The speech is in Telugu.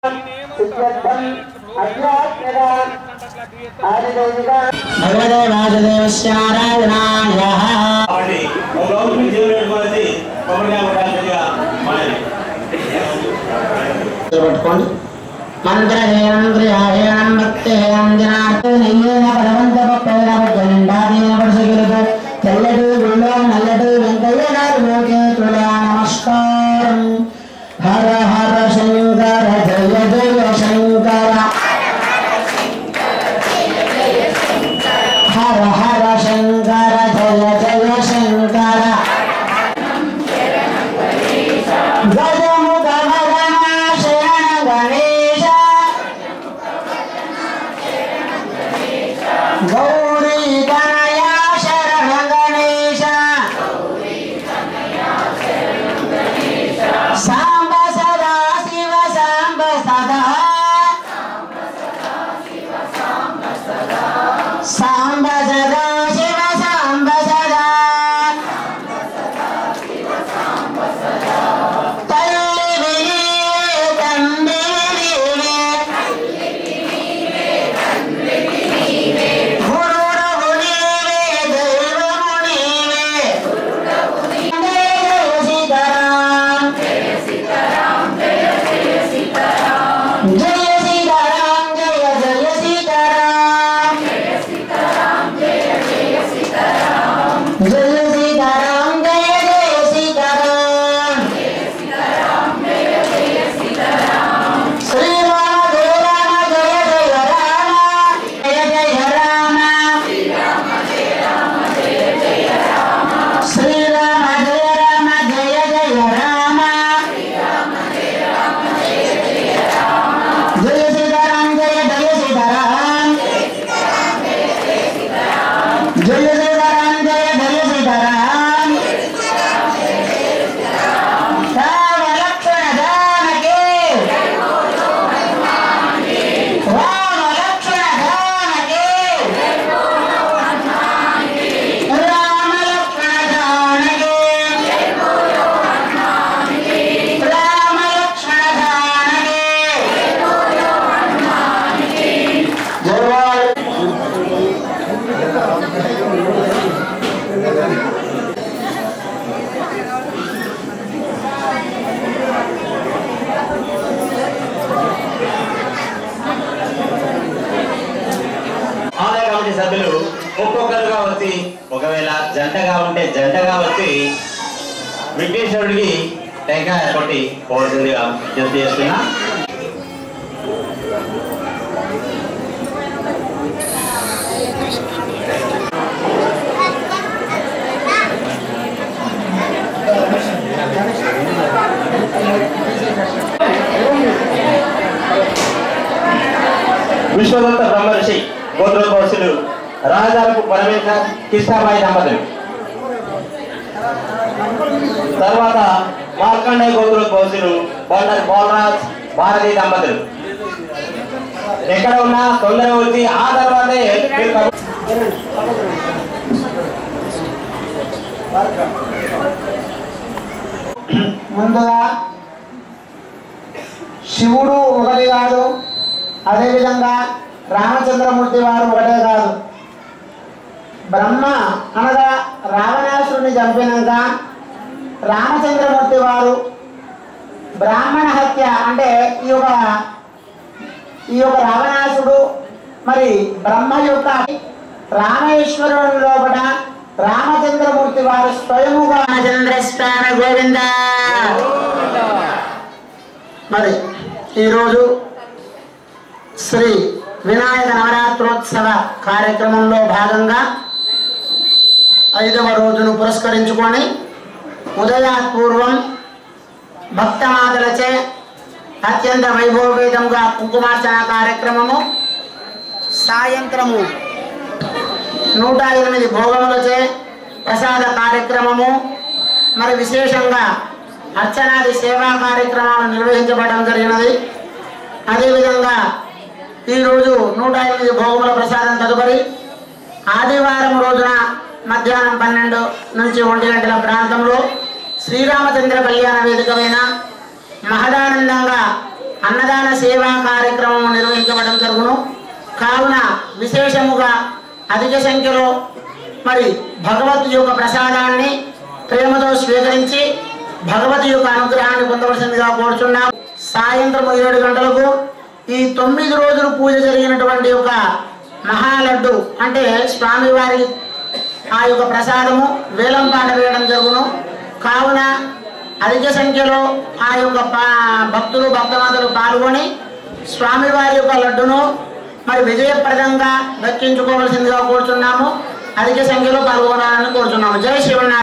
భగవతే వాసుదేవస్యారాధనాయ కాబట్టి ఒక రోజు మీ దేవుడు పెట్టుకోవాలి కొబ్బరికాయ కొట్టాల్సిందిగా మనది పట్టుకోండి మంత్రహీనం క్రియాహీనం భక్తిహీనం జనార్దనయ్యేన పరవంత భక్తైన జెండాదీన పరసగిరుడు తెల్లటి గుళ్ళో నల్లటి వెంకయ్య గారు లోకేతుల నమస్కారం హర హర శంకర జయ జయ శంకర హర హర శంకర జయ జయ శంకర గజముఖ భగవా శరణ గణేశ గౌరీ గణయ శరణ గణేశ సాంబ సదా శివ సాంబ సదా సాంబ సదా శివ సాంబ సదా తల్లి వినివే తండ్రి వినివే గురుడవు నీవే దైవము నీవే జయ సీతారాం జయ సీతారాం జయ జయ సీతారాం జయ సీతారాం జయ జయ సీతారాం జయ సీతారాం జయ జయ సీతారాం జయ సీతారాం జయ జయ సీతారాం శ్రీరామ జయ రామ జయ జయ రామ జయ జయ రామ శ్రీరామ జయ రామ జయ జయ రామ జయ సీతారాం జయ జయ సీతారాం జయ సీతారాం జయ జయ సీతారాం రామ లక్ష్మణ జానకి రామ లక్ష్మణ జానకి రామ లక్ష్మణ జానకి రామ లక్ష్మణ జానకి జయవాడు ఆలయ కమిటీ సభ్యులు ఒక్కొక్కరుగా వచ్చి ఒకవేళ జంటగా ఉంటే జంటగా వచ్చి విఘ్నేశ్వరుడికి టెంకాయ కొట్టి పోవాల్సిందిగా విజ్ఞప్తి చేస్తున్నా విశ్వదత్త బ్రహ్మర్షి గోత్రోద్భవసులు రాజాలకు పరమేశ్వర కృష్ణాబాయి దంపతులు తర్వాత మార్కండేయ గోత్రోద్భవసులు బండర్ బాలరాజ్ భారతీ దంపతులు ఎక్కడ ఉన్నా తొందరగా వచ్చి ఆ తర్వాతే మీరు కబు- ముందుగా శివుడు ఒకటి కాదు అదేవిధంగా రామచంద్రమూర్తి వారు ఒకటే కాదు బ్రహ్మ అనగా రావణాసురుని చంపినాక రామచంద్రమూర్తి వారు బ్రాహ్మణ హత్య అంటే ఈ యొక్క ఈ యొక్క రావణాసుడు మరి బ్రహ్మ యొక్క రామేశ్వరుని లోపల రామచంద్రమూర్తి వారు స్వయముగా చంద్రస్వామి గోవింద మరి ఈరోజు శ్రీ వినాయక నవరాత్రోత్సవ కార్యక్రమంలో భాగంగా ఐదవ రోజును పురస్కరించుకొని ఉదయాత్పూర్వం భక్తమాతలచే అత్యంత వైభవపేతంగా కుంకుమార్చన కార్యక్రమము సాయంత్రము నూట ఎనిమిది భోగములచే ప్రసాద కార్యక్రమము మరి విశేషంగా అర్చనాది సేవా కార్యక్రమాలు నిర్వహించబడడం జరిగినది అదేవిధంగా ఈరోజు నూట ఎనిమిది భోగముల ప్రసాదం తదుపరి ఆదివారం రోజున మధ్యాహ్నం పన్నెండు నుంచి ఒంటి గంటల ప్రాంతంలో శ్రీరామచంద్ర కళ్యాణ వేదికమైన మహదానందంగా అన్నదాన సేవ నిశ్చయముగా అధిక సంఖ్యలో మరి భగవత్ యొక్క ప్రసాదాన్ని ప్రేమతో స్వీకరించి భగవతి యొక్క అనుగ్రహాన్ని పొందవలసిందిగా కోరుచున్నాం సాయంత్రం ఏడు గంటలకు ఈ తొమ్మిది రోజులు పూజ జరిగినటువంటి యొక్క మహాలడ్డు అంటే స్వామివారి ఆ యొక్క ప్రసాదము వేలం పాట వేయడం జరుగును కావున అధిక సంఖ్యలో ఆ యొక్క పా- భక్తులు భక్తమాతలు పాల్గొని స్వామివారి యొక్క లడ్డును మరి విజయప్రదంగా దక్కించుకోవాల్సిందిగా కోరుచున్నాము అధిక సంఖ్యలో పాల్గొనాలని కోరుచున్నాము జై శివనారాయణ